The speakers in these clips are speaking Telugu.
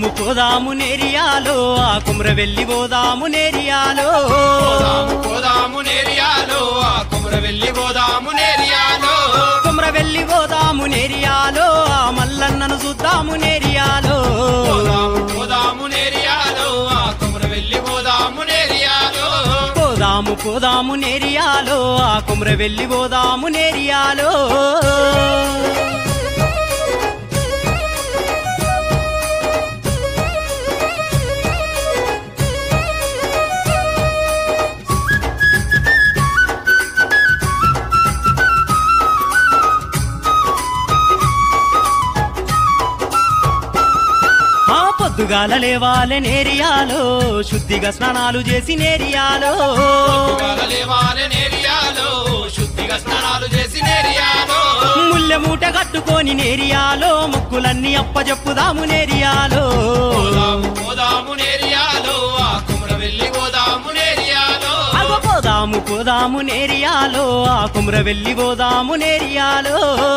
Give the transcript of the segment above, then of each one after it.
పోదాము పోదాము నేరియాలో ఆ కుమ్ర వెళ్ళి పోదాము నేరియాలో పోదాము పోదాము నేరియాలో ఆ కుమర వెళ్ళి పోదాము నేరియాలో కుమ్ర వెళ్ళి పోదాము నేరియాలో ఆ మల్లన్నను చూద్దాము నేరియాలో పోదాము పోదాము నేరియాలో ఆ కుమర వెళ్ళి పోదాము నేరియాలో పోదాము పోదాము నేరియాలో ఆ కుమ్ర వెళ్ళి పోదాము నేరియాలో ఆ పొద్దుగాల లేవాలే నేరియాలో శుద్ధిగా స్నానాలు చేసి నేరియాలో పొద్దుగాల లేవాలే నేరియాలో శుద్ధిగా స్నానాలు చేసి నేరియాలో ముల్లె మూట కట్టుకొని నేరియాలో ముక్కులన్నీ అప్పజెప్పుదాము నేరియాలో పోదాము పోదాము నేరియాలో ఆ కుమర వెళ్ళి పోదాము నేరియాలో అగో పోదాము పోదాము నేరియాలో ఆ కుమ్ర వెళ్ళి పోదాము నేరియాలో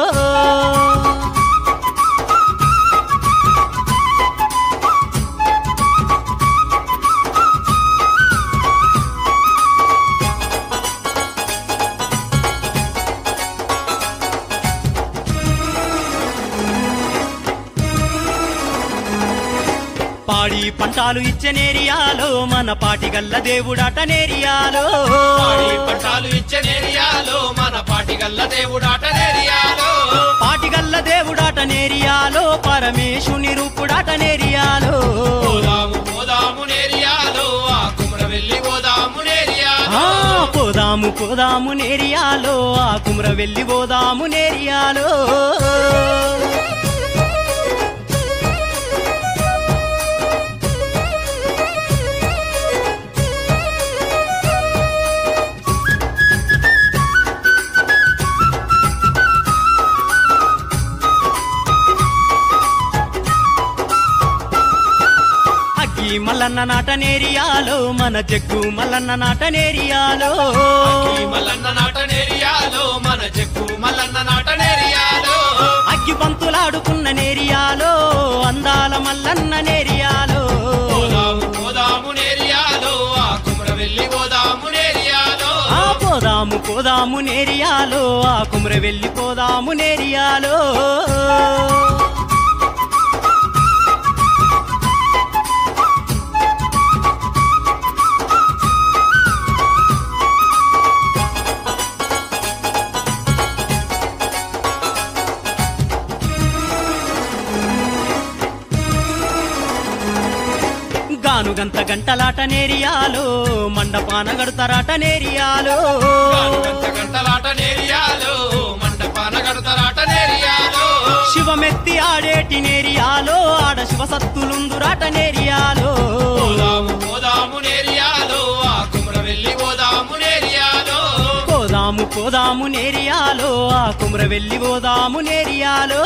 పాడి పంటాలు ఇచ్చే నేరియాలో మన పాటిగల్ల దేవుడాట నేరియాలో పాడి పట్టాలు ఇచ్చే నేరియాలో మన పాటిగల్ల దేవుడాట నేరియాలో పాటిగల్ల దేవుడాట నేరియాలో పరమేశుని రూపుడాట నేరియాలో పోదాము పోదాము నేరియాలో ఆ కుమర వెళ్ళి పోదాము నేరియాలో ఆ పోదాము పోదాము నేరియాలో ఆ కుమ్ర వెళ్ళి పోదాము నేరియాలో అగ్గి మల్లన్న నాట నేరియాలో మన జగ్గు మల్లన్న నాట నేరియాలో ఈ మల్లన్న నాట నేరియాలో మన చెక్కు మల్లన్న నాట నేరియాలో అగ్గి పంతులాడుకున్న నేరియాలో అందాల మల్లన్న నేరియాలో పోదాము పోదాము నేరియాలో ఆ కుమర వెళ్ళి పోదాము నేరియాలో ఆ పోదాము పోదాము నేరియాలో ఆ కుమ్ర వెళ్ళి పోదాము నేరియాలో గానుగంత గంటలాట నేరియాలో మండపాన గడతారాట నేరియాలో గంట గంటలాట నేరియాలో మండపాన గడతలాట నేరియాలో శివమెత్తి ఆడేటి నేరియాలో ఆడ శివ సత్తులుందురాట నేరియాలో పోదాము పోదాము నేరియాలో ఆ కుమర వెళ్ళి పోదాము నేరియాలో పోదాము పోదాము నేరియాలో ఆ కుమ్ర వెళ్ళి పోదాము నేరియాలో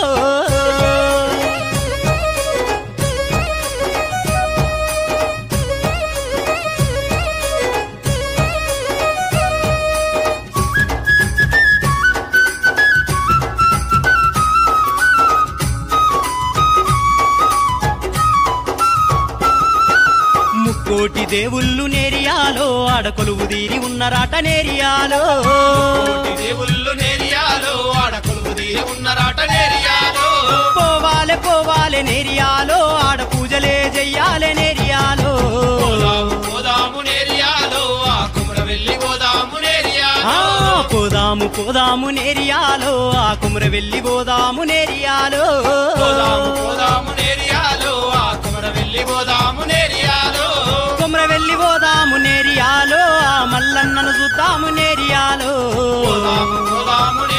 ముక్కోటి దేవుళ్ళు నేరియాలో ఆడ కొలువు తీరి ఉన్నరాట నేరియాలో కోటి దేవుళ్ళు నేరియాలో ఆడ కొలువు తీరి ఉన్నరాట నేరియాలో పోవాలే పోవాలే నేరియాలో ఆడ పూజలే చెయ్యాలే నేరియాలో పోదాము పోదాము నేరియాలో ఆ కుమర వెళ్ళి పోదాము ఆ నేరియాలో పోదాము పోదాము నేరియాలో ఆ కుమ్ర వెళ్ళి పోదాము నేరియాలో పోదాము పోదాము నేరియాలో ఆ కుమర వెళ్ళి పోదాము నేరియాలో కుమ్ర వెళ్ళి పోదాము నేరియాలో ఆ మల్లన్నను చూద్దాము నేరియాలో పోదాము పోదాము